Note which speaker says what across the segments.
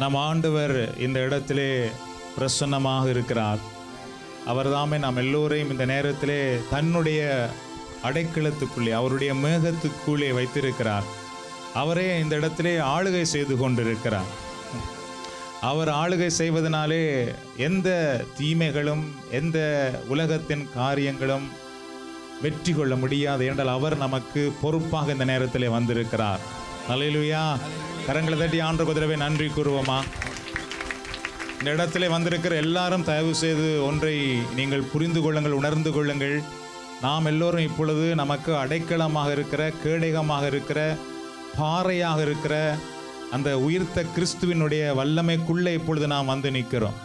Speaker 1: நம் ஆண்டவர் இந்த இடத்திலே பிரசன்னமாக இருக்கிறார் அவர்தாமே நாம் எல்லோரையும் இந்த நேரத்திலே தன்னுடைய அடைக்கலத்துக்குள்ளே அவருடைய மேகத்துக்குள்ளே வைத்திருக்கிறார் அவரே இந்த இடத்திலே ஆளுகை செய்து கொண்டிருக்கிறார் அவர் ஆளுகை செய்வதனாலே எந்த தீமைகளும் எந்த உலகத்தின் காரியங்களும் வெற்றி கொள்ள முடியாது என்றால் அவர் நமக்கு பொறுப்பாக இந்த நேரத்திலே வந்திருக்கிறார் அல்லேலூயா கரங்களை தட்டி ஆண்டு குதிரவை நன்றி கூறுவோமா இந்த இடத்திலே வந்திருக்கிற எல்லாரும் தயவு செய்து ஒன்றை நீங்கள் புரிந்து கொள்ளுங்கள் உணர்ந்து கொள்ளுங்கள் நாம் எல்லோரும் இப்பொழுது நமக்கு அடைக்கலமாக இருக்கிற கேடகமாக இருக்கிற பாறையாக இருக்கிற அந்த உயிர்த்த கிறிஸ்துவினுடைய வல்லமைக்குள்ளே இப்பொழுது நாம் வந்து நிற்கிறோம்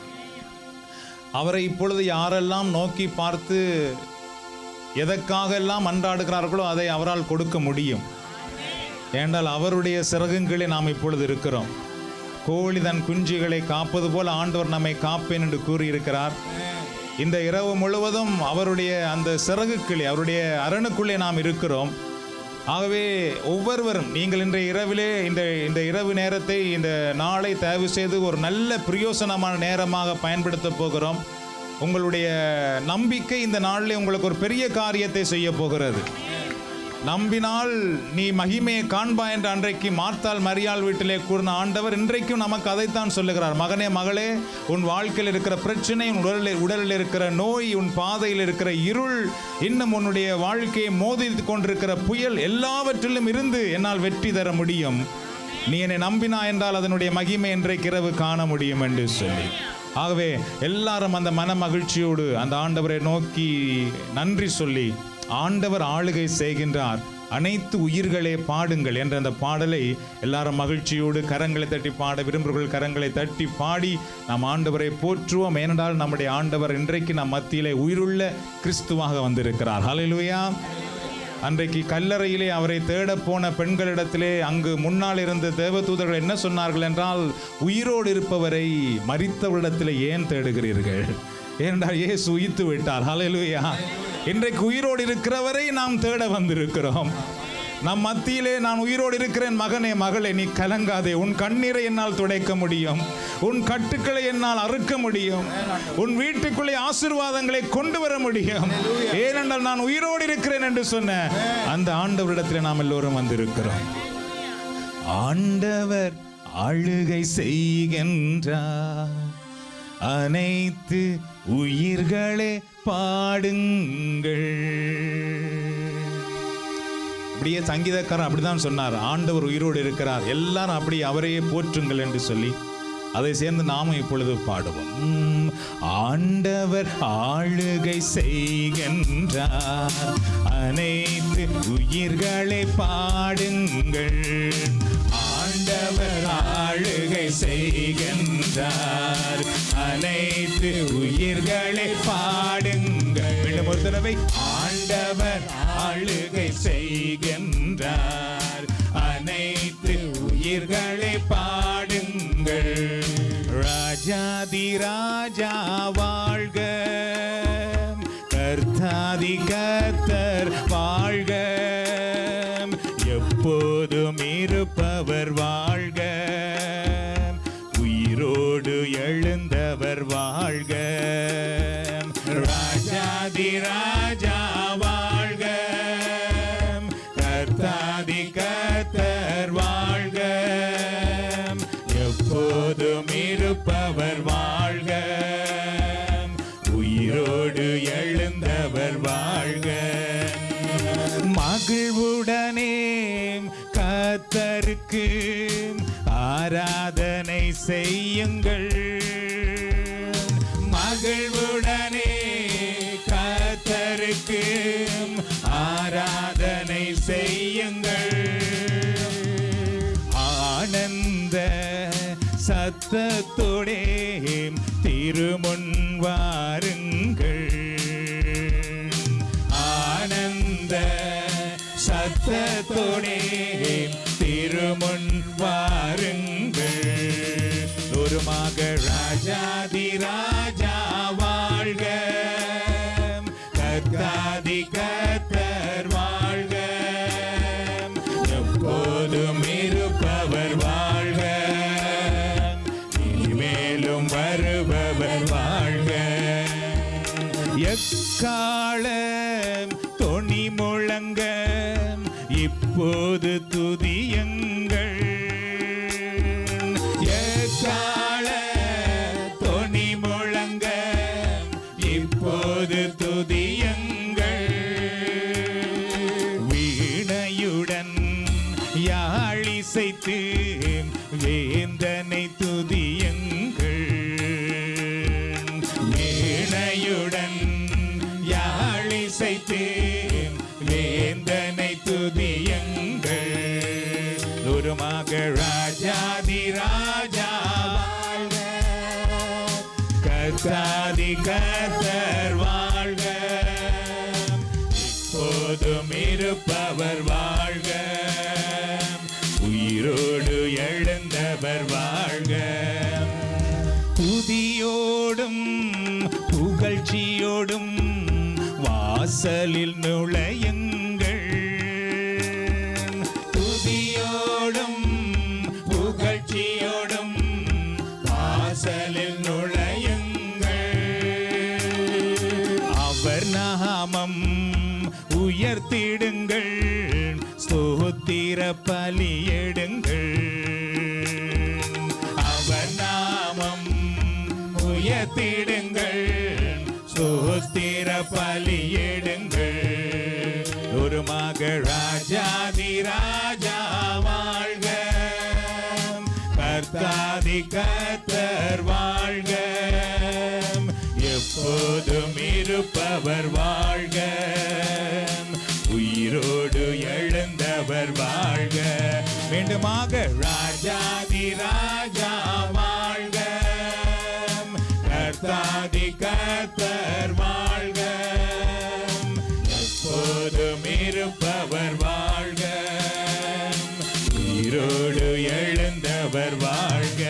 Speaker 1: அவரை இப்பொழுது யாரெல்லாம் நோக்கி பார்த்து எதற்காகெல்லாம் மன்றாடுகிறார்களோ அதை அவரால் கொடுக்க முடியும் ஏண்டால் அவருடைய சிறகுங்களே நாம் இப்பொழுது இருக்கிறோம் கோழி தன் குஞ்சுகளை காப்பது போல ஆண்டவர் நம்மை காப்பேன் என்று கூறியிருக்கிறார் இந்த இரவு முழுவதும் அவருடைய அந்த சிறகுக்குள்ளே அவருடைய அரணுக்குள்ளே நாம் இருக்கிறோம் ஆகவே ஒவ்வொருவரும் நீங்கள் இன்றைய இரவிலே இந்த இந்த இரவு நேரத்தை இந்த நாளை தயவு செய்து ஒரு நல்ல பிரயோசனமான நேரமாக பயன்படுத்த போகிறோம் உங்களுடைய நம்பிக்கை இந்த நாளில் உங்களுக்கு ஒரு பெரிய காரியத்தை செய்ய போகிறது நம்பினால் நீ மகிமையை காண்பா என்ற அன்றைக்கு மார்த்தால் மரியாள் வீட்டிலே கூறின ஆண்டவர் இன்றைக்கும் நமக்கு அதைத்தான் சொல்லுகிறார் மகனே மகளே உன் வாழ்க்கையில் இருக்கிற பிரச்சனை உன் உடலில் உடலில் இருக்கிற நோய் உன் பாதையில் இருக்கிற இருள் இன்னும் உன்னுடைய வாழ்க்கையை மோதித்து கொண்டிருக்கிற புயல் எல்லாவற்றிலும் இருந்து என்னால் வெற்றி தர முடியும் நீ என்னை நம்பினா என்றால் அதனுடைய மகிமை இன்றைக்கு இரவு காண முடியும் என்று சொல்லி ஆகவே எல்லாரும் அந்த மன மகிழ்ச்சியோடு அந்த ஆண்டவரை நோக்கி நன்றி சொல்லி ஆண்டவர் ஆளுகை செய்கின்றார் அனைத்து உயிர்களே பாடுங்கள் என்ற அந்த பாடலை எல்லாரும் மகிழ்ச்சியோடு கரங்களை தட்டி பாட விரும்புகிறவர்கள் கரங்களை தட்டி பாடி நாம் ஆண்டவரை போற்றுவோம் ஏனென்றால் நம்முடைய ஆண்டவர் இன்றைக்கு நம் மத்தியிலே உயிருள்ள கிறிஸ்துவாக வந்திருக்கிறார் ஹalleluya அன்றைக்கு கல்லறையிலே அவரை தேடப் போன பெண்களிடத்திலே அங்கு முன்னால் இருந்த தேவதூதர்கள் என்ன சொன்னார்கள் என்றால் உயிரோடு இருப்பவரை மரித்தவரிடத்திலே ஏன் தேடுகிறீர்கள் ஏனென்றால் இயேசு உயித்து விட்டார் ஹalleluya இன்றைக்கு உயிரோடு இருக்கிறவரை நாம் தேட வந்திருக்கிறோம் நம் மத்தியிலே நான் உயிரோடு இருக்கிறேன் மகனே மகளே நீ கலங்காதே உன் கண்ணீரை என்னால் துடைக்க முடியும் உன் கட்டுக்களை என்னால் அறுக்க முடியும் உன் வீட்டுக்குள்ளே ஆசீர்வாதங்களை கொண்டு வர முடியும் ஏனென்றால் நான் உயிரோடு இருக்கிறேன் என்று சொன்ன அந்த ஆண்டவரிடத்தில் நாம் எல்லோரும் வந்திருக்கிறோம் ஆண்டவர் ஆளுகை செய்கின்றார் அனைத்து உயிர்களே பாடுங்கள் அப்படியே சங்கீதக்காரன் அப்படிதான் சொன்னார் ஆண்டவர் உயிரோடு இருக்கிறார் எல்லாரும் அப்படி அவரையே போற்றுங்கள் என்று சொல்லி அதை சேர்ந்து நாமும் இப்பொழுது பாடுவோம் உம், ஆண்டவர் ஆளுகை செய்கின்றார் அனைத்து உயிர்களை பாடுங்கள் ஆண்டவர் ஆளுகை செய்கின்றார் அனைத்து உயிர்களை பாடுங்கள் மீண்டும் ஒரு தடவை ஆண்டவர் ஆளுகை செய்கின்றார் அனைத்து உயிர்களை பாடுங்கள் ராஜாதி ராஜா வாழ்க கர்த்தாதி கர்த்தர் வாழ்க எப்போதும் இருப்பவர் வாழ்க உயிரோடு எழுந்தவர் வாழ்க ராஜாதி ராஜா வாழ்க கர்த்தாதி கர்த்தர் வாழ்க எப்போதும் இருப்பவர் வாழ்க உயிரோடு எழுந்தவர் வாழ்க மகிழ்வுடனே கத்தருக்கு ஆராதனை செய்யுங்கள் மகிழ்வுடனே கத்தருக்கு ஆராதனை செய்யுங்கள் ஆனந்த சத்தத்தோடே திருமுன் வாருங்கள் ஆனந்த சத்தத்தோடே திருமுன் வாருங்கள் தூரமாக ராஜாதி ராஜா வாழ்க கத்தாதி கத்தர் வாழ்க எப்போதும் இருப்பவர் வாழ்க எக்காலம் தொனி முழங்க இப்போது துதியுங்கள் எக்கால தொனி முழங்க இப்போது துதியுங்கள் வீணையுடன் யாழிசைத்து வேந்தனை துதியுங்கள் வீணையுடன் யாழிசைத்து வேந்தனை துதியுங்கள் உருமாக ராஜாதி ராஜா வாழ்க கர்த்தாதி கர்த்தர் வாழ்க இப்போதும் இருப்பவர் வாழ்க உயிரோடு எழுந்தவர் வாழ்க துதியோடும் புகழ்ச்சியோடும் வாசலில் நுழையுங்கள் துதியோடும் புகழ்ச்சியோடும் வாசலில் நுழையுங்கள் அவர் நாமம் உயர்த்திடுங்கள் ஸ்தோத்திர பலியிடுங்கள் அவர் நாமம் உயர்த்திடுங்கள் ஸ்தோத்திர பலியிடுங்கள் ஒரு மக ராஜாதி ராஜா வாழ்க கர்த்தாதி கர்த்தர் வாழ்க எப்போதும் இருப்பவர் வாழ்க உயிரோடு எழுந்தவர் வாழ்க மீண்டுமாக ராஜாதி ராஜா வாழ்க கர்த்தாதி கர்த்தர் வாழ்க எப்போதும் இருப்பவர் வாழ்க உயிரோடு எழுந்தவர் வாழ்க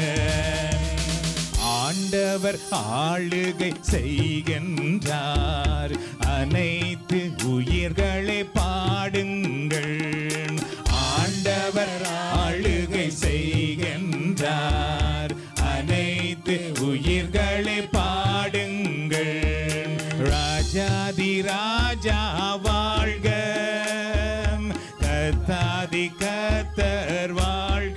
Speaker 1: ஆண்டவர் ஆளுகை செய்கின்றார் அனைத்து உயிர்களை பாடுங்கள் ஆண்டவர் ஆளுகை செய்கின்றார் அனைத்து உயிர்களை பாடுங்கள் ராஜாதி ராஜா வாழ்க கத்தாதி கத்தர் வாழ்க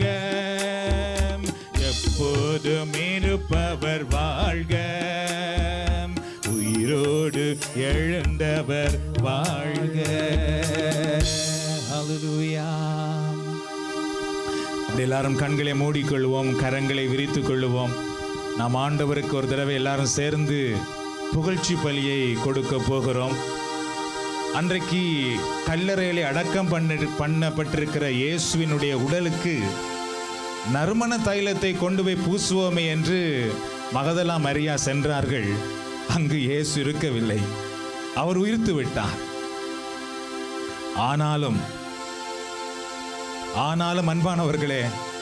Speaker 1: எப்போதும் இருப்பவர் வாழ்க உயிரோடு எழுந்தவர் வாழ்க ஹalleluya அப்படி எல்லாரும் கண்களை மூடிக்கொள்வோம் கரங்களை விரித்துக் கொள்ளுவோம் நாம் ஆண்டவருக்கு ஒரு தடவை எல்லாரும் சேர்ந்து புகழ்ச்சி பலியை கொடுக்க போகிறோம் அன்றைக்கு கல்லறையிலே அடக்கம் பண்ண பண்ணப்பட்டிருக்கிற இயேசுவினுடைய உடலுக்கு நறுமண தைலத்தை கொண்டு போய் பூசுவோமே என்று மகதலா மரியா சென்றார்கள் அங்கு இயேசு இருக்கவில்லை அவர் உயிர்த்து விட்டார் ஆனாலும் ஆனாலும் அன்பானவர்களே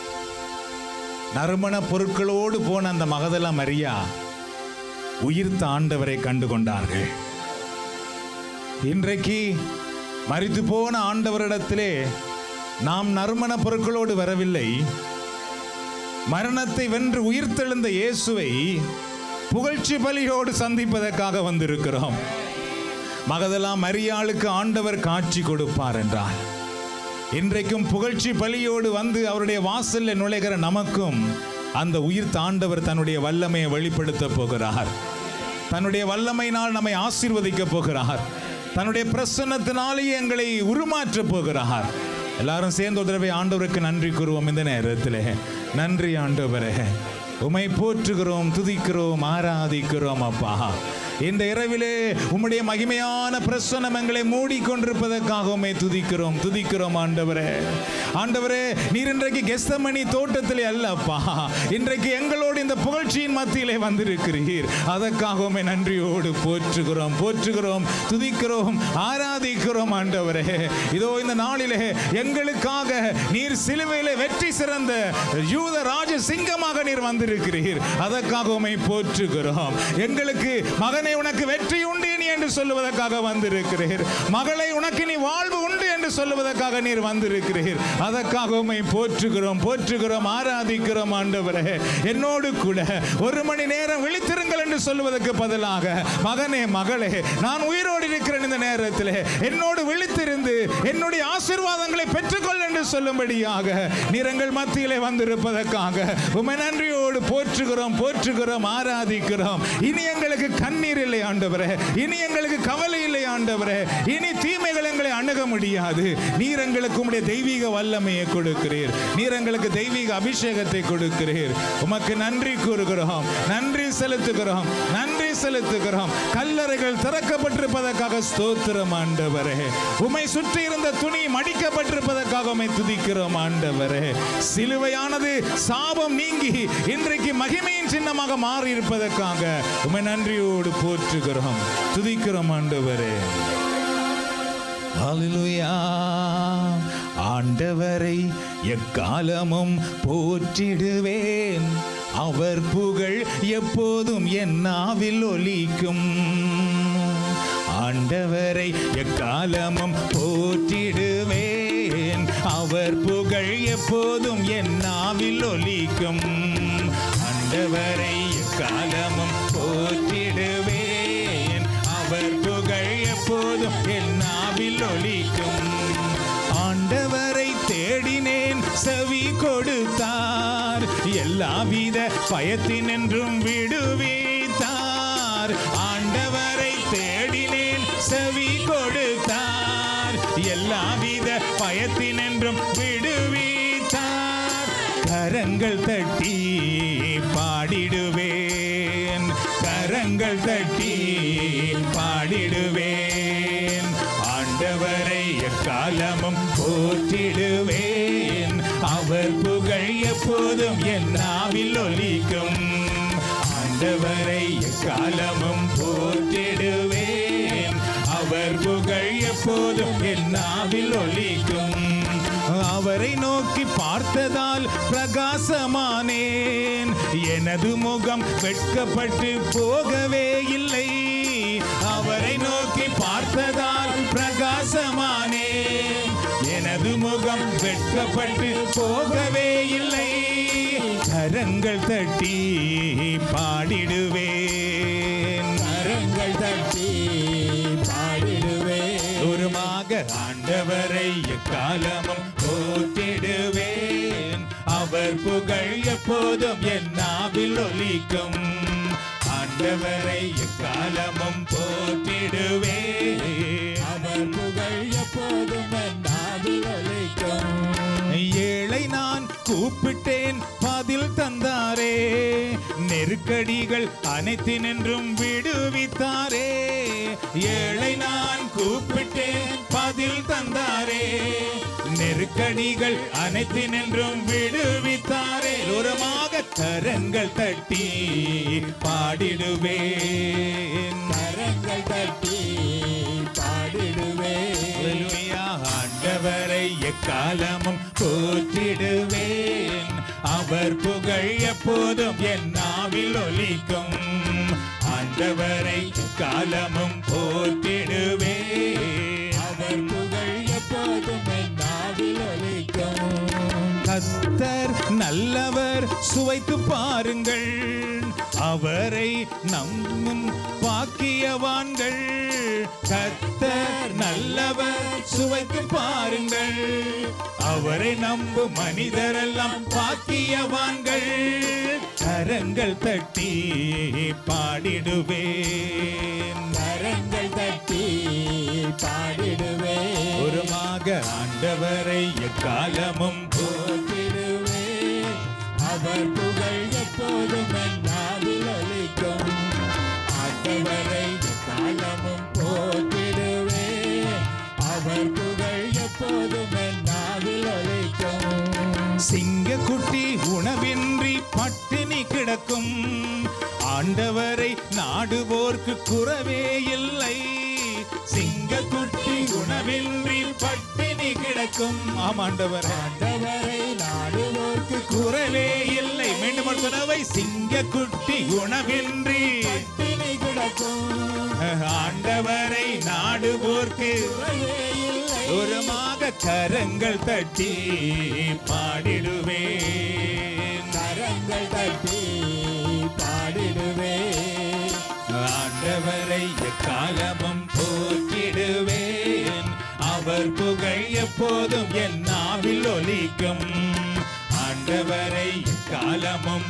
Speaker 1: நறுமண பொருட்களோடு போன அந்த மகதலா மரியா உயிர்த்த ஆண்டவரை கண்டு கொண்டார்கள் இன்றைக்கு மரித்து போன ஆண்டவரிடத்திலே நாம் நறுமண பொருட்களோடு வரவில்லை மரணத்தை வென்று உயிர்த்தெழுந்த இயேசுவை புகழ்ச்சி பலியோடு சந்திப்பதற்காக வந்திருக்கிறோம் மகதலா மரியாளுக்கு ஆண்டவர் காட்சி கொடுப்பார் என்றார் இன்றைக்கும் புகழ்ச்சி பலியோடு வந்து அவருடைய வாசல்ல நுழைகிற நமக்கும் அந்த உயிர் தாண்டவர் தன்னுடைய வல்லமையை வெளிப்படுத்த போகிறார் தன்னுடைய வல்லமையினால் நம்மை ஆசீர்வதிக்க போகிறார் தன்னுடைய பிரசன்னத்தினாலேயே எங்களை உருமாற்ற போகிறார் எல்லாரும் சேர்ந்து ஒரு தடவை ஆண்டவருக்கு நன்றி கூறுவோம் இந்த நேரத்திலே நன்றி ஆண்டவரே உமை போற்றுகிறோம் துதிக்கிறோம் ஆராதிக்கிறோம் அப்பா இந்த இரவிலே உம்முடைய மகிமையான பிரசனம் எங்களை மூடிக்கொண்டிருப்பதற்காக உம்மை துதிக்கிறோம் துதிக்கிறோம் ஆண்டவரே ஆண்டவரே நீர் இன்றைக்கு கெஸ்தமணி தோட்டத்திலே அல்லப்பா இன்றைக்கு எங்களோடு இந்த புகழ்ச்சியின் மத்தியிலே வந்திருக்கிறீர் அதற்காக உம்மை நன்றியோடு போற்றுகிறோம் போற்றுகிறோம் துதிக்கிறோம் ஆராதிக்கிறோம் ஆண்டவரே இதோ இந்த நாளிலே எங்களுக்காக நீர் சிலுவையிலே வெற்றி சிறந்த யூத ராஜ சிங்கமாக நீர் வந்திருக்கிறீர் அதற்காக உம்மை போற்றுகிறோம் எங்களுக்கு மகனே உனக்கு வெற்றி உண்டு நீ என்று சொல்லுவதற்காக வந்திருக்கிறீர் மகளை உனக்கு நீ வாழ்வு உண்டு என்று என்று சொல்லுவதற்காக நீர் வந்திருக்கிறீர் அதற்காக உம்மை போற்றுகிறோம் போற்றுகிறோம் ஆராதிக்கிறோம் ஆண்டவரே என்னோடு கூட ஒரு மணி நேரம் விழித்திருங்கள் என்று சொல்லுவதற்கு பதிலாக மகனே மகளே நான் உயிரோடு இருக்கிறேன் இந்த நேரத்தில் என்னோடு விழித்திருந்து என்னுடைய ஆசீர்வாதங்களை பெற்றுக்கொள் என்று சொல்லும்படியாக நிறங்கள் மத்தியிலே வந்திருப்பதற்காக உமை நன்றியோடு போற்றுகிறோம் போற்றுகிறோம் ஆராதிக்கிறோம் இனி எங்களுக்கு கண்ணீர் இல்லை ஆண்டவரே இனி எங்களுக்கு கவலை இல்லை ஆண்டவரே இனி தீமைகள் எங்களை அணுக முடியாது நீர் எங்களுக்கு உம்முடைய தெய்வீக வல்லமையை கொடுக்கிறீர் நீர் எங்களுக்கு தெய்வீக அபிஷேகத்தை கொடுக்கிறீர் உமக்கு நன்றி கூறுகிறோம் நன்றி செலுத்துகிறோம் நன்றி செலுத்துகிறோம் கல்லறைகள் திறக்கப்பட்டிருப்பதற்காக ஸ்தோத்திரம் ஆண்டவரே உமை சுற்றி இருந்த துணி மடிக்கப்பட்டிருப்பதற்காக உமை துதிக்கிறோம் ஆண்டவரே சிலுவையானது சாபம் நீங்கி இன்றைக்கு மகிமையின் சின்னமாக மாறி இருப்பதற்காக உமை நன்றியோடு போற்றுகிறோம் துதிக்கிறோம் ஆண்டவரே ஹalleluya ஆண்டவரை எக்காலமும் போற்றிடுவேன் அவர் புகழ் எப்போதும் என் நாவில் ஒலிக்கும் ஆண்டவரை எக்காலமும் போற்றிடுவேன் அவர் புகழ் எப்போதும் என் நாவில் ஒலிக்கும் ஆண்டவரை எக்காலமும் போற்றிடுவேன் அவர் புகழ் எப்போதும் என் நாவில் ஒலிக்கும் ஆண்டவரை தேடினேன் செவி கொடுத்தார் எல்லாவித பயத்தினின்றும் விடுவித்தார் ஆண்டவரை தேடினேன் செவி கொடுத்தார் எல்லாவித பயத்தினின்றும் விடுவித்தார் கரங்கள் தட்டி பாடிடுவேன் கரங்கள் தட்டி பாடிடுவேன் ஆண்டவரை எக்காலமும் போற்றிடுவேன் அவர் புகழ் எப்போதும் என் நாவில் ஒலிக்கும் ஆண்டவரை எக்காலமும் போற்றிடுவேன் அவர் புகழ் எப்போதும் என் நாவில் ஒலிக்கும் அவரை நோக்கி பார்த்ததால் பிரகாசமானேன் எனது முகம் வெட்கப்பட்டு போகவே இல்லை அவரை நோக்கி பார்த்ததால் பிரகாசமானேன் எனது முகம் வெட்கப்பட்டு போகவே இல்லை கரங்கள் தட்டி பாடிடுவேன்
Speaker 2: கரங்கள் தட்டி பாடிடுவேன்
Speaker 1: தூரமாக ஆண்டவரை எக்காலமும் போற்றிடுவேன் அவர் புகழ் எப்போதும் என் நாவில் ஒலிக்கும் ஆண்டவரை எக்காலமும் போற்றிடுவேன்
Speaker 2: அவர் புகழ் எப்போதும் என் நாவில் ஒலிக்கும்
Speaker 1: ஏழை நான் கூப்பிட்டேன் பதில் தந்தாரே நெருக்கடிகள் அனைத்தினின்றும் விடுவித்தாரே ஏழை நான் கூப்பிட்டேன் பதில் தந்தாரே நெருக்கடிகள் அனைத்தினின்றும் விடுவித்தாரே தூரமாக கரங்கள் தட்டி பாடிடுவேன்
Speaker 2: கரங்கள் தட்டி பாடிடுவேன்
Speaker 1: ஹalleluya ஆண்டவரை எக்காலமும் போற்றிடுவேன் அவர் புகழ் எப்போதும் என் நாவில் ஒலிக்கும் ஆண்டவரை எக்காலமும் போற்றிடுவேன்
Speaker 2: அவர் புகழ் எப்போதும் என் நாவில் ஒலிக்கும்
Speaker 1: கத்தர் நல்லவர் சுவைத்து பாருங்கள் அவரை நம்பும் பாக்கியவான்கள் கத்தர் நல்லவர் சுவைத்து பாருங்கள் அவரை நம்பும் மனிதரெல்லாம் பாக்கியவான்கள் கரங்கள் தட்டி பாடிடுவேன்
Speaker 2: கரங்கள் தட்டி பாடிடுவேன்
Speaker 1: ஒருமாக ஆண்டவரை எக்காலமும்
Speaker 2: போற்றிடுவேன் அவர் புகழ் எப்போதும் என் நாவில் ஒலிக்கும் ஆண்டவரை காலமும் போற்றிடுவேன் அவர் புகழ் எப்போதும் என் நாவில் ஒலிக்கும்
Speaker 1: சிங்கக்குட்டி உணவின்றி பட்டினி கிடக்கும் ஆண்டவரை நாடுவோர்க்கு குறவே இல்லை சிங்கக்குட்டி உணவின்றி பட்டினி கிடக்கும் ஆமாண்டவர்
Speaker 2: ஆண்டவரை நாடுவோர்க்கு
Speaker 1: குறவே இல்லை மீண்டும் ஒரு தடவை சிங்கக்குட்டி உணவின்றி
Speaker 2: பட்டினி கிடக்கும்
Speaker 1: ஆண்டவரை நாடுவோர்க்கு
Speaker 2: குறைவே இல்லை
Speaker 1: உரமாக கரங்கள் தட்டி பாடிடுவேன்
Speaker 2: கரங்கள் தட்டி பாடிடுவேன்
Speaker 1: ஆண்டவரை எக்காலமும் போற்றிடுவேன் அவர் புகழ் எப்போதும் என் நாவில் ஒலிக்கும் ஆண்டவரை எக்காலமும்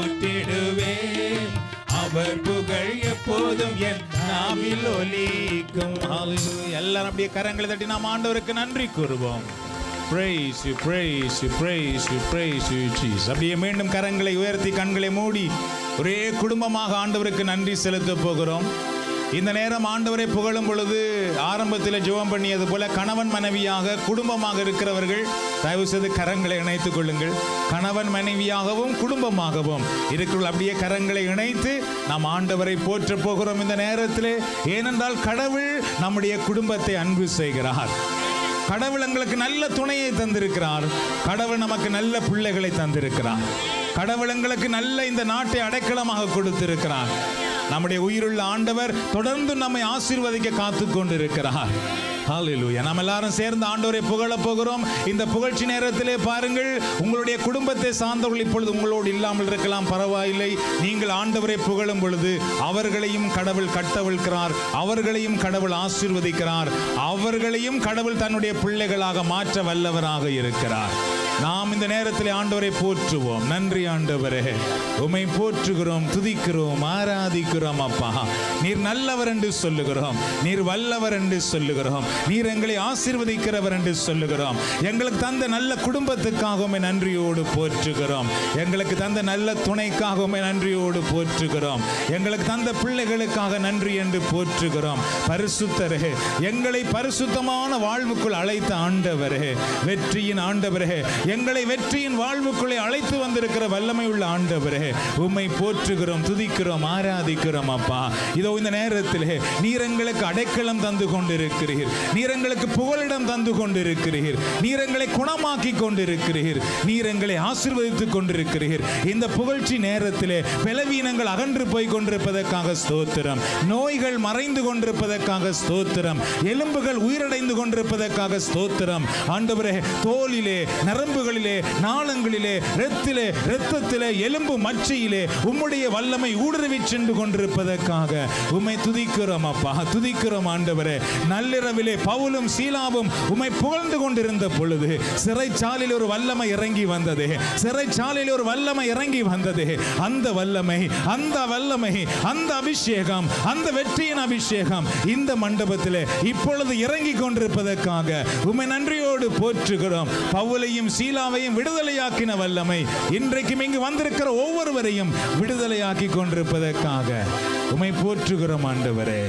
Speaker 1: போற்றிடுவேன் அவர் புகழ் எப்போதும் என் நாவில் ஒலிக்கும் Hallelujah. எல்லாரும் அப்படியே கரங்களை தட்டி நாம் ஆண்டவருக்கு நன்றி கூறுவோம் Praise you, praise you, praise you, praise you, Jesus. அப்படியே மீண்டும் கரங்களை உயர்த்தி கண்களை மூடி ஒரே குடும்பமாக ஆண்டவருக்கு நன்றி செலுத்த போகிறோம் இந்த நேரம் ஆண்டவரை புகழும் பொழுது ஆரம்பத்தில் ஜெபம் பண்ணியது போல கணவன் மனைவியாக குடும்பமாக இருக்கிறவர்கள் தயவு செய்து கரங்களை இணைத்துக் கொள்ளுங்கள் கணவன் மனைவியாகவும் குடும்பமாகவும் இருக்கிற அப்படியே கரங்களை இணைத்து நாம் ஆண்டவரை போற்ற போகிறோம் இந்த நேரத்திலே ஏனென்றால் கடவுள் நம்முடைய குடும்பத்தை அன்பு செய்கிறார் கடவுள் எங்களுக்கு நல்ல துணையை தந்திருக்கிறார் கடவுள் நமக்கு நல்ல பிள்ளைகளை தந்திருக்கிறார் கடவுள் எங்களுக்கு நல்ல இந்த நாட்டை அடைக்கலமாக கொடுத்திருக்கிறார் நம்முடைய உயிருள்ள ஆண்டவர் தொடர்ந்து நம்மை ஆசீர்வதிக்க காத்து கொண்டிருக்கிறார் ஹalleluya நாம் எல்லாரும் சேர்ந்து ஆண்டவரை புகழ போகிறோம் இந்த புகழ்ச்சி நேரத்திலே பாருங்கள் உங்களுடைய குடும்பத்தை சார்ந்தவர்கள் இப்பொழுது உங்களோடு இல்லாமல் இருக்கலாம் பரவாயில்லை நீங்கள் ஆண்டவரை புகழும் பொழுது அவர்களையும் கடவுள் கட்டவிழ்க்கிறார் அவர்களையும் கடவுள் ஆசீர்வதிக்கிறார் அவர்களையும் கடவுள் தன்னுடைய பிள்ளைகளாக மாற்ற வல்லவராக இருக்கிறார் நாம் இந்த நேரத்தில் ஆண்டவரை போற்றுவோம் நன்றி ஆண்டவரே உமை போற்றுகிறோம் துதிக்கிறோம் ஆராதிக்கிறோம் அப்பா நீர் நல்லவர் என்று சொல்லுகிறோம் நீர் வல்லவர் என்று சொல்லுகிறோம் நீர் எங்களை ஆசீர்வதிக்கிறவர் என்று சொல்லுகிறோம் எங்களுக்கு தந்த நல்ல குடும்பத்துக்காக உம்மை நன்றியோடு போற்றுகிறோம் எங்களுக்கு தந்த நல்ல துணைக்காக உம்மை நன்றியோடு போற்றுகிறோம் எங்களுக்கு தந்த பிள்ளைகளுக்காக நன்றி என்று போற்றுகிறோம் பரிசுத்தரே எங்களை பரிசுத்தமான வாழ்வுக்குள் அழைத்த ஆண்டவரே வெற்றியின் ஆண்டவரே எங்களை வெற்றியின் வாழ்வுக்குள்ளே அழைத்து வந்திருக்கிற வல்லமை உள்ள ஆண்டவரே உம்மை போற்றுகிறோம் துதிக்கிறோம் ஆராதிக்கிறோம் அப்பா இதோ இந்த நேரத்திலே நீர் எங்களுக்கு அடைக்கலம் தந்து கொண்டிருக்கிறீர் நீர் எங்களுக்கு புகலிடம் தந்து கொண்டிருக்கிறீர் நீர் எங்களை குணமாக்கி கொண்டிருக்கிறீர் நீர் எங்களை ஆசீர்வதித்துக் கொண்டிருக்கிறீர் இந்த புகழ்ச்சி நேரத்திலே பலவீனங்கள் அகன்று போய் கொண்டிருப்பதற்காக ஸ்தோத்திரம் நோய்கள் மறைந்து கொண்டிருப்பதற்காக ஸ்தோத்திரம் எலும்புகள் உயிரடைந்து கொண்டிருப்பதற்காக ஸ்தோத்திரம் ஆண்டவரே தோலிலே நரம்புகளிலே நாளங்களிலே இரத்திலே இரத்தத்திலே எலும்பு மச்சையிலே உம்முடைய வல்லமை ஊடுருவி சென்று கொண்டிருப்பதற்காக உம்மை துதிக்கிறோம் அப்பா துதிக்கிறோம் ஆண்டவரே நள்ளிரவிலே பவுலும் சீலாவும் உம்மை புகழ்ந்து கொண்டிருந்த பொழுது சிறைச்சாலையில் ஒரு வல்லமை இறங்கி வந்தது சிறைச்சாலையில் ஒரு வல்லமை இறங்கி வந்தது அந்த வல்லமை அந்த வல்லமை அந்த அபிஷேகம் அந்த வெற்றியின் அபிஷேகம் இந்த மண்டபத்திலே இப்பொழுது இறங்கி கொண்டிருப்பதற்காக உம்மை நன்றியோடு போற்றுகிறோம் பவுலையும் சீலாவையும் விடுதலையாக்கின வல்லமை இன்றைக்கும் இங்கு வந்திருக்கிற ஒவ்வொருவரையும் விடுதலையாக்கி கொண்டிருப்பதற்காக உம்மை போற்றுகிறோம் ஆண்டவரே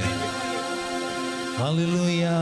Speaker 1: ஹalleluya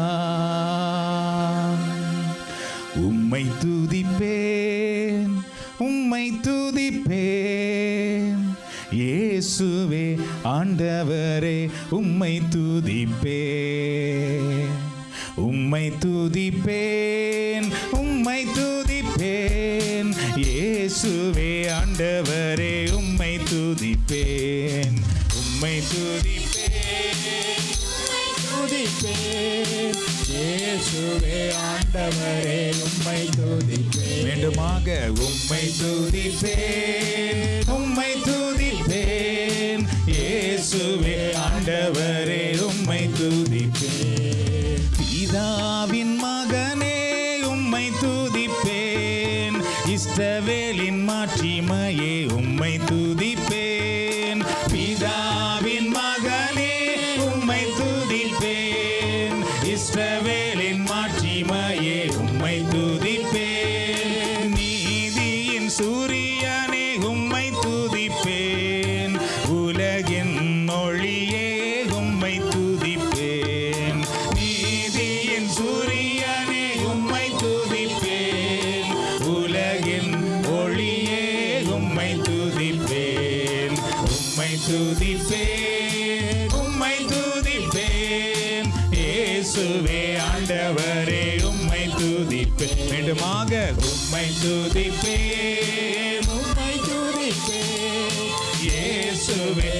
Speaker 1: உம்மை துதிப்பேன் உம்மை துதிப்பேன் இயேசுவே ஆண்டவரே உம்மை துதிப்பேன் உம்மை துதிப்பேன் உம்மை துதிப்பேன் இயேசுவே ஆண்டவரே உம்மை துதிப்பேன் உம்மை துதிப்பேன்
Speaker 2: துதிப்பேன் இயேசுவே ஆண்டவரே உம்மை துதிப்பேன்
Speaker 1: வேண்டுமாக உம்மை துதிப்பேன் உம்மை துதிப்பேன் இயேசுவே ஆண்டவரே உம்மை துதிப்பேன் பிதாவின் மகனே உம்மை துதிப்பேன் இஸ்ரவேலின் மாட்சிமையே உம்மை துதிப்பேன் பிதாவின் மகனே உம்மை துதிப்பேன் இஸ்ரவேலின் மாட்சிமையே உம்மை துதிப்பேன் நீதியின் சூரியனே உம்மை துதிப்பேன் உலகின் ஒளியே உம்மை துதிப்பேன் நீதியின் சூரியனே உம்மை துதிப்பேன் உலகின் ஒளியே உம்மை துதிப்பேன் உம்மை துதிப்பேன் உம்மை துதிப்பேன் இயேசுவே ஆண்டவரே உம்மை துதிப்பேன் மீண்டுமாக உம்மை துதிப்பேன்
Speaker 2: உம்மை துதிப்பேன்
Speaker 1: இயேசுவே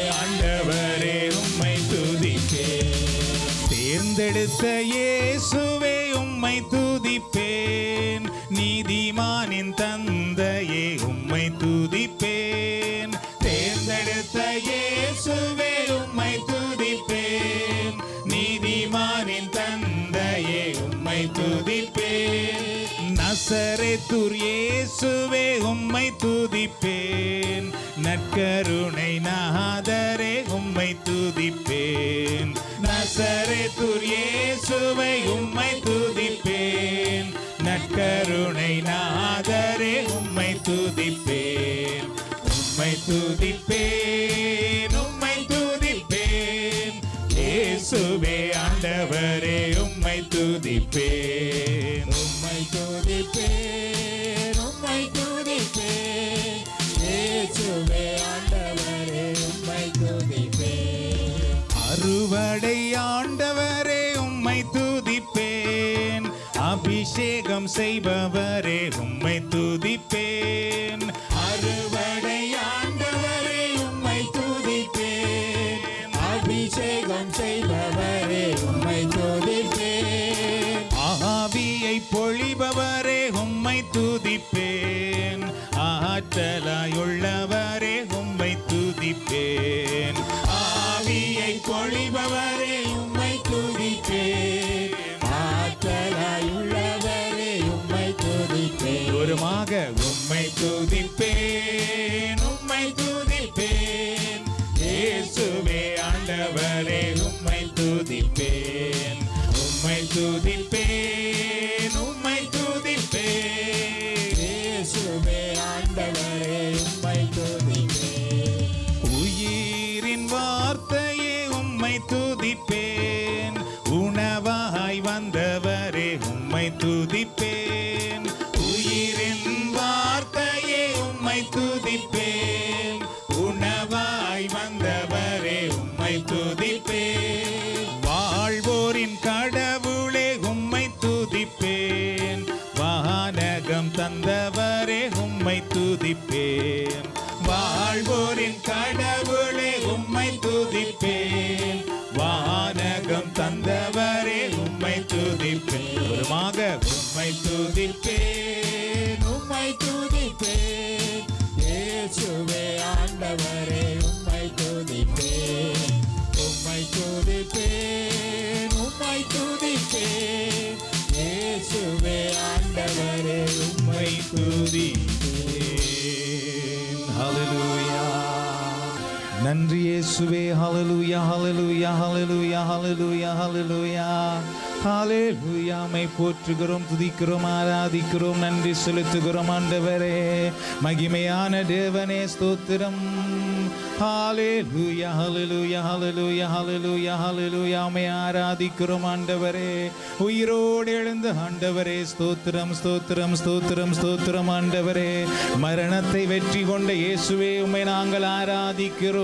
Speaker 1: ஆண்டவரே உம்மை துதிப்பேன் தேர்ந்தெடுத்த இயேசுவே உம்மை துதிப்பேன் நீதிமானின் தந்தையே உம்மை துதிப்பேன் தேர்ந்தெடுத்த இயேசுவே உம்மை துதிப்பேன் நீதிமானின் தந்தையே உம்மை துதிப்பேன் நசரேத்துர் இயேசுவே உம்மை துதிப்பேன் நற்கருணை நாதரே உம்மை துதிப்பேன் நசரேத்துர் இயேசுவை உம்மை துதிப்பேன் நற்கருணை நாதரே உம்மை துதிப்பேன் உம்மை துதிப்பேன் உம்மை துதிப்பேன் இயேசுவே ஆண்டவரே உம்மை துதிப்பேன்
Speaker 2: உம்மை துதிப்பேன் உம்மை துதிப்பேன் இயேசுவே ஆண்டவரே உம்மை துதிப்பேன்
Speaker 1: அறுவடை ஆண்டவரே உம்மை துதிப்பேன் அபிஷேகம் செய்பவரே உம்மை துதிப்பேன்
Speaker 2: அறுவடை ஆண்டவரே உம்மை துதிப்பேன் அபிஷேகம் செய்பவரே உம்மை துதிப்பேன்
Speaker 1: ஆவியை பொழிபவரே உம்மை துதிப்பேன் ஆற்றலாயுள்ளவரே உம்மை துதிப்பேன்
Speaker 2: ஆவியை பொழிபவரே உம்மை துதிப்பேன் ஆற்றலாயுள்ளவரே உம்மை துதிப்பேன்
Speaker 1: ஒருமாக உம்மை துதிப்பேன் உம்மை துதிப்பேன் இயேசுவே ஆண்டவரே உம்மை துதிப்பேன் உம்மை துதிப்பேன் உம்மை துதிப்பேன்
Speaker 2: இயேசுவே ஆண்டவரே உம்மை துதிப்பேன்
Speaker 1: உயிரின் வார்த்தையே உம்மை துதிப்பேன் உணவாய் வந்தவரே உம்மை துதிப்பேன் உயிரின் வார்த்தையே உம்மை துதிப்பேன் உணவாய் வந்தவரே உம்மை துதிப்பேன் வாழ்வோரின் கடவுளே உம்மை துதிப்பேன் வானகம் தந்தவரே உம்மை துதிப்பேன் வாழ்வோரின் கடவுளே உம்மை துதிப்பேன் வானகம் தந்தவரே உம்மை துதிப்பேன் ஒருமாக உம்மை துதிப்பேன்
Speaker 2: உம்மை துதிப்பேன் இயேசுவே ஆண்டவரே உம்மை துதிப்பேன் உம்மை துதிப்பேன் உம்மை துதிப்பேன் இயேசுவே ஆண்டவரே உம்மை
Speaker 1: உம்மை துதிப்பேன் ஹalleluya நன்றி இயேசுவே ஹalleluya ஹalleluya ஹalleluya ஹalleluya ஹalleluya ஹalleluya மை போற்றுகிறோம் துதிக்கிறோம் ஆராதிக்கிறோம் நன்றி செலுத்துகிறோம் ஆண்டவரே மகிமையான தேவனே ஸ்தோத்திரம் ஹalleluya ஹalleluya ஹalleluya ஹalleluya ஹalleluya மை ஆராதிக்கிறோம் ஆண்டவரே உயிரோடு எழுந்த ஆண்டவரே ஸ்தோத்திரம் ஸ்தோத்திரம் ஸ்தோத்திரம் ஸ்தோத்திரம் ஆண்டவரே மரணத்தை வெற்றி கொண்ட இயேசுவே உம்மை நாங்கள் ஆராதிக்கிறோம்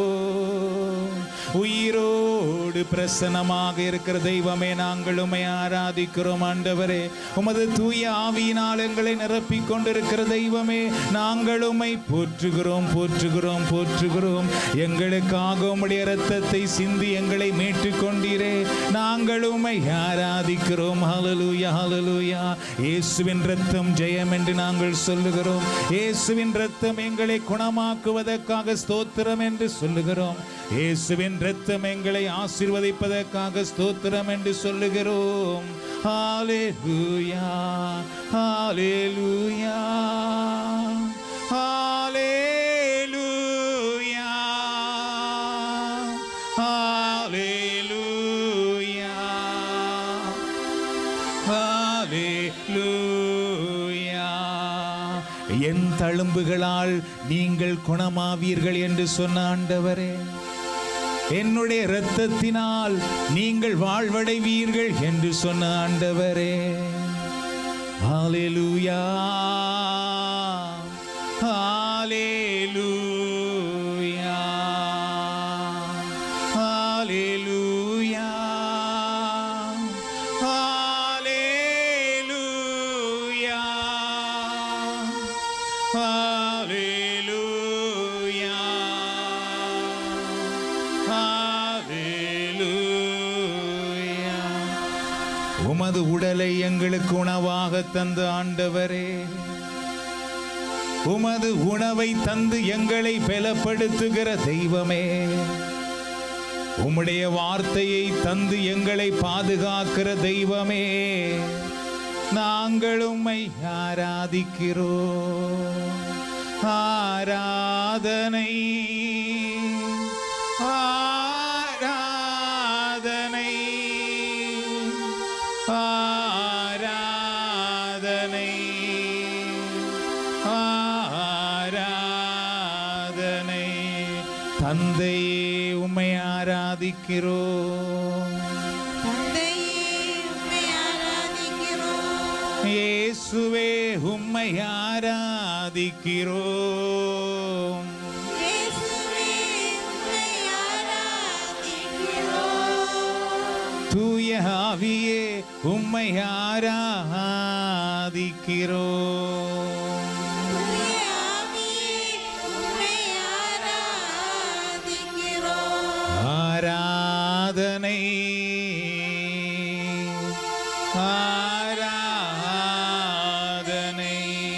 Speaker 1: உயிரோடு பிரசன்னமாக இருக்கிற தெய்வமே நாங்கள் உம்மை ஆராதிக்கிறோம் ஆண்டவரே உமது தூய ஆவியினால் எங்களை நிரப்பிக் கொண்டிருக்கிற தெய்வமே நாங்கள் உம்மை போற்றுகிறோம் போற்றுகிறோம் போற்றுகிறோம் எங்களுக்காக உம்முடைய இரத்தத்தை சிந்தி எங்களை மீட்டுக் கொண்டீரே நாங்கள் உம்மை ஆராதிக்கிறோம் ஹalleluya ஹalleluya இயேசுவின் ரத்தம் ஜெயம் என்று நாங்கள் சொல்லுகிறோம் இயேசுவின் ரத்தம் எங்களை குணமாக்குவதற்காக ஸ்தோத்திரம் என்று சொல்லுகிறோம் இயேசுவின் ரத்தம் எங்களை ஆசீர்வதிப்பதற்காக ஸ்தோத்திரம் என்று சொல்லுகிறோம் ஹalleluya ஹalleluya ஹalleluya ஹalleluya ஹalleluya என் தழும்புகளால் நீங்கள் குணமாவீர்கள் என்று சொன்ன ஆண்டவரே என்னுடைய இரத்தத்தினால் நீங்கள் வாழ்வடைவீர்கள் என்று சொன்ன ஆண்டவரே ஹalleluya ஹalleluya ஹalleluya ஹalleluya ஹalleluya ஹalleluya உமது உடலை எங்களுக்கு உணவாக தந்த ஆண்டவரே உமது உணவை தந்து எங்களை பலப்படுத்துகிற தெய்வமே உம்முடைய வார்த்தையை தந்து எங்களை பாதுகாக்கிற தெய்வமே நாங்கள் உம்மை ஆராதிக்கிறோம் ஆராதனை ஆராதனை ஆராதனை ஆராதனை தந்தையே உம்மை ஆராதிக்கிறோம்
Speaker 3: தந்தையே உம்மை ஆராதிக்கிறோம்
Speaker 1: இயேசுவே உம்மை ஆராதிக்கிறோம்
Speaker 3: இயேசுவே உம்மை ஆராதிக்கிறோம்
Speaker 1: தூய ஆவியே உம்மை ஆராதிக்கிறோம்
Speaker 3: தூய ஆவியே உம்மை ஆராதிக்கிறோம்
Speaker 1: ஆராதனை ஆராதனை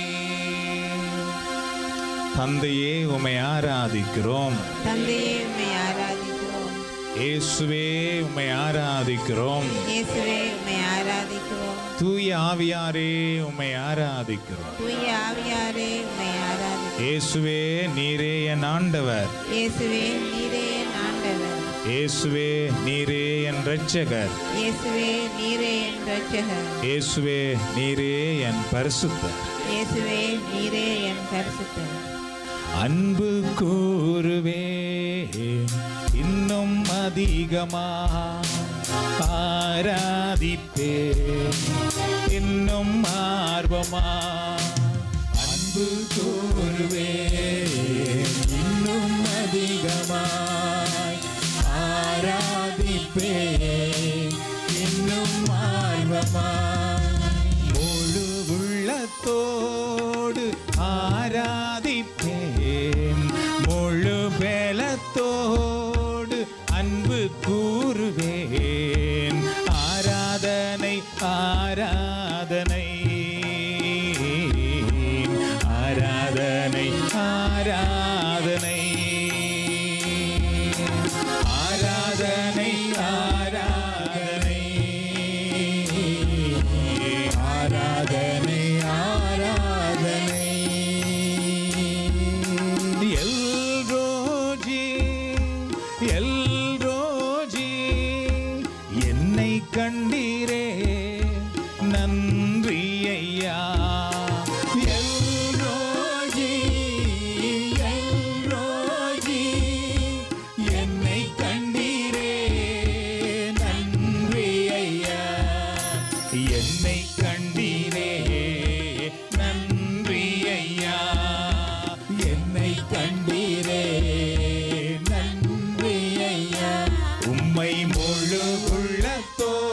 Speaker 1: தந்தையே உம்மை ஆராதிக்கிறோம்
Speaker 3: தந்தையே உம்மை ஆராதிக்கிறோம்
Speaker 1: இயேசுவே உம்மை ஆராதிக்கிறோம்
Speaker 3: இயேசுவே உம்மை ஆராதிக்கிறோம்
Speaker 1: தூய ஆவியாரே உம்மை ஆராதிக்கிறோம்
Speaker 3: தூய ஆவியாரே உம்மை ஆராதிக்கிறோம்
Speaker 1: இயேசுவே நீரே என் ஆண்டவர்
Speaker 3: இயேசுவே நீரே என் ஆண்டவர்
Speaker 1: இயேசுவே நீரே என் இரட்சகர்
Speaker 3: இயேசுவே நீரே என் இரட்சகர்
Speaker 1: இயேசுவே நீரே என் பரிசுத்தர்
Speaker 3: இயேசுவே நீரே என் பரிசுத்தர்
Speaker 1: அன்பு கூறுவே இன்னும் அதிகமா ஆராதிப்பே இன்னும் ஆர்வமா அன்பு கூறுவே இன்னும் அதிகமாய் ஆராதிப்பே இன்னும் ஆர்வமாய் முழு உள்ளத்தோடு ஆராதிப்பேன் முழு பலத்தோடு அன்பு கூறுவேன் ஆராதனை ஆராதனை ஆராதனை ஆராதனை ஆராதனை ஆராதனை ஆராதனை ஆராதனை எல்ரோஜி எல்ரோஜி என்னை கண்டீரே நன்றி ஐயா எல்ரோஜி எல்ரோஜி என்னை கண்டீரே நன்றி ஐயா என்னை கண்டீரே நன்றி ஐயா என்னை கண்டீரே நன்றி ஐயா உம்மை முழு உள்ளத்தோ